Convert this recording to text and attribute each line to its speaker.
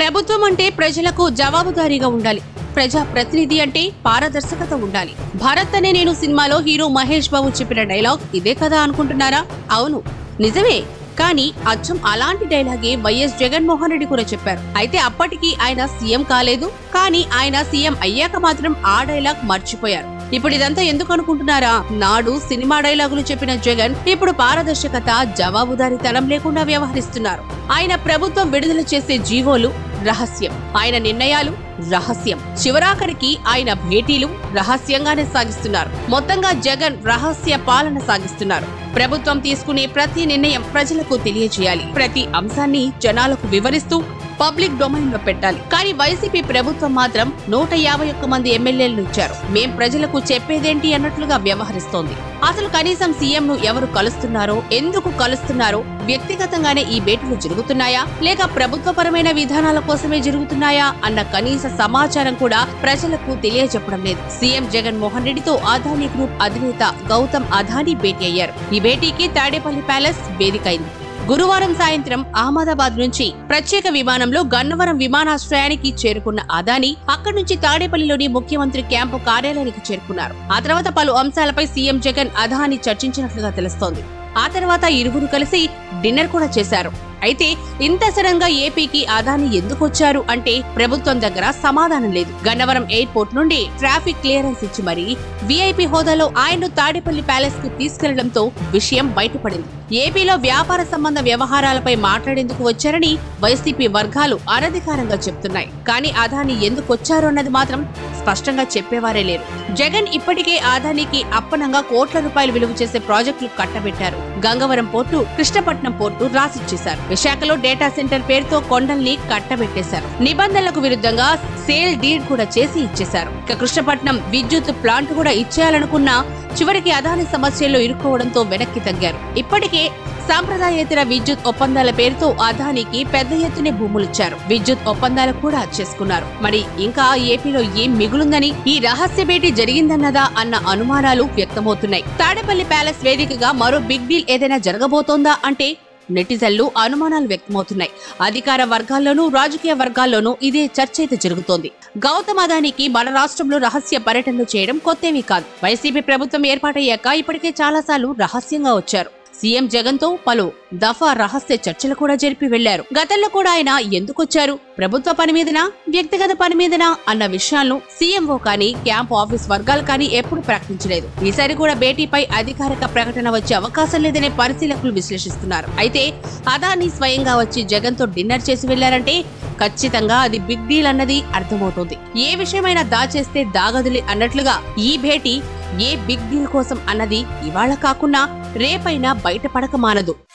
Speaker 1: ప్రభుత్వం అంటే ప్రజలకు జవాబుదారీగా ఉండాలి ప్రజా ప్రతినిధి అంటే పారదర్శకత ఉండాలి భరత్ అనే నేను సినిమాలో హీరో మహేష్ బాబు చెప్పిన డైలాగ్ ఇదే కదా అనుకుంటున్నారా అవును నిజమే కానీ అచ్చం అలాంటి డైలాగే వైఎస్ జగన్మోహన్ రెడ్డి కూడా చెప్పారు అయితే అప్పటికి ఆయన సీఎం కాలేదు కానీ ఆయన సీఎం అయ్యాక మాత్రం ఆ డైలాగ్ మర్చిపోయారు ఇప్పుడు ఇదంతా ఎందుకు అనుకుంటున్నారా నాడు సినిమా డైలాగులు చెప్పిన జగన్ ఇప్పుడు పారదర్శకత జవాబుదారీతనం లేకుండా వ్యవహరిస్తున్నారు ఆయన ప్రభుత్వం విడుదల చేసే జీవోలు రహస్యం ఆయన నిర్ణయాలు రహస్యం చివరాఖరికి ఆయన భేటీలు రహస్యంగానే సాగిస్తున్నారు మొత్తంగా జగన్ రహస్య పాలన సాగిస్తున్నారు ప్రభుత్వం తీసుకునే ప్రతి నిర్ణయం ప్రజలకు తెలియజేయాలి ప్రతి అంశాన్ని జనాలకు వివరిస్తూ పబ్లిక్ డొమైన్ లో పెట్టాలి కానీ వైసీపీ ప్రభుత్వం మాత్రం నూట యాభై ఒక్క మంది ఎమ్మెల్యేలను ఇచ్చారు మేం ప్రజలకు చెప్పేదేంటి అన్నట్లుగా వ్యవహరిస్తోంది అసలు కనీసం సీఎం ను ఎవరు కలుస్తున్నారో ఎందుకు కలుస్తున్నారో వ్యక్తిగతంగానే ఈ భేటీలు జరుగుతున్నాయా లేక ప్రభుత్వపరమైన విధానాల కోసమే జరుగుతున్నాయా అన్న కనీస సమాచారం కూడా ప్రజలకు తెలియజెప్పడం లేదు సీఎం జగన్ మోహన్ రెడ్డితో అదానీ గ్రూప్ అధినేత గౌతమ్ అదానీ భేటీ అయ్యారు ఈ భేటీకి తాడేపల్లి ప్యాలెస్ వేదికైంది గురువారం సాయంత్రం అహ్మదాబాద్ నుంచి ప్రత్యేక విమానంలో గన్నవరం విమానాశ్రయానికి చేరుకున్న అదాని అక్కడి నుంచి తాడేపల్లిలోని ముఖ్యమంత్రి క్యాంపు కార్యాలయానికి చేరుకున్నారు ఆ తర్వాత పలు అంశాలపై సీఎం జగన్ అదాని చర్చించినట్లుగా తెలుస్తోంది ఆ తర్వాత ఇరువురు కలిసి డిన్నర్ కూడా చేశారు అయితే ఇంత సడన్ గా ఏపీకి అదాని ఎందుకు వచ్చారు అంటే ప్రభుత్వం దగ్గర సమాధానం లేదు గన్నవరం ఎయిర్పోర్ట్ నుండి ట్రాఫిక్ క్లియరెన్స్ ఇచ్చి మరీ వీఐపీ హోదాలో ఆయన్ను తాడేపల్లి ప్యాలెస్ కు తీసుకెళ్లడంతో విషయం బయటపడింది ఏపీలో వ్యాపార సంబంధ వ్యవహారాలపై మాట్లాడేందుకు వచ్చారని వైసీపీ వర్గాలు అనధికారంగా చెప్తున్నాయి కానీ అదాని ఎందుకు వచ్చారు అన్నది మాత్రం స్పష్టంగా చెప్పేవారే లేరు జగన్ ఇప్పటికే ఆదానికి అప్పనంగా కోట్ల రూపాయలు విలువ చేసే ప్రాజెక్టులు కట్టబెట్టారు గంగవరం పోర్టు కృష్ణపట్నం పోర్టు రాసిచ్చేశారు విశాఖలో డేటా సెంటర్ పేరుతో కొండల్ని కట్టబెట్టేశారు నిబంధనలకు విరుద్ధంగా సేల్ డీడ్ కూడా చేసి ఇచ్చేశారు ఇక కృష్ణపట్నం విద్యుత్ ప్లాంట్ కూడా ఇచ్చేయాలనుకున్నా చివరికి అదాని సమస్యల్లో ఇరుక్కోవడంతో వెనక్కి తగ్గారు ఇప్పటికే సాంప్రదాయేతర విద్యుత్ ఒప్పందాల పేరుతో అదానికి పెద్ద ఎత్తునే భూములిచ్చారు విద్యుత్ ఒప్పందాలు కూడా చేసుకున్నారు మరి ఇంకా ఏపీలో ఏం మిగులుందని ఈ రహస్య భేటీ జరిగిందన్నదా అన్న అనుమానాలు వ్యక్తమవుతున్నాయి తాడేపల్లి ప్యాలెస్ వేదికగా మరో బిగ్ డీల్ ఏదైనా జరగబోతోందా అంటే నెటిజన్లు అనుమానాలు వ్యక్తమవుతున్నాయి అధికార వర్గాల్లోనూ రాజకీయ వర్గాల్లోనూ ఇదే చర్చ అయితే జరుగుతోంది గౌతమ్ అదానికి మన రాష్ట్రంలో రహస్య పర్యటనలు చేయడం కొత్తేమీ కాదు వైసీపీ ప్రభుత్వం ఏర్పాటయ్యాక ఇప్పటికే చాలాసార్లు రహస్యంగా వచ్చారు సీఎం జగన్ తో పలు దఫా రహస్య చర్చలు కూడా జరిపి వెళ్లారు గతంలో కూడా ఆయన ఎందుకొచ్చారు ప్రభుత్వ పని మీదనా వ్యక్తిగత పని మీదనా అన్న విషయాలను సీఎంఓ కానీ క్యాంప్ ఆఫీస్ వర్గాలు కానీ ఎప్పుడు ప్రకటించలేదు ఈసారి కూడా భేటీపై అధికారిక ప్రకటన వచ్చే అవకాశం లేదనే పరిశీలకులు విశ్లేషిస్తున్నారు అయితే అదాని స్వయంగా వచ్చి జగన్ తో డిన్నర్ చేసి వెళ్లారంటే ఖచ్చితంగా అది బిగ్ డీల్ అన్నది అర్థమవుతోంది ఏ విషయమైనా దాచేస్తే దాగదులి అన్నట్లుగా ఈ భేటీ ఏ బిగ్ డీల్ కోసం అన్నది ఇవాళ కాకున్నా రేపైనా బయటపడక మానదు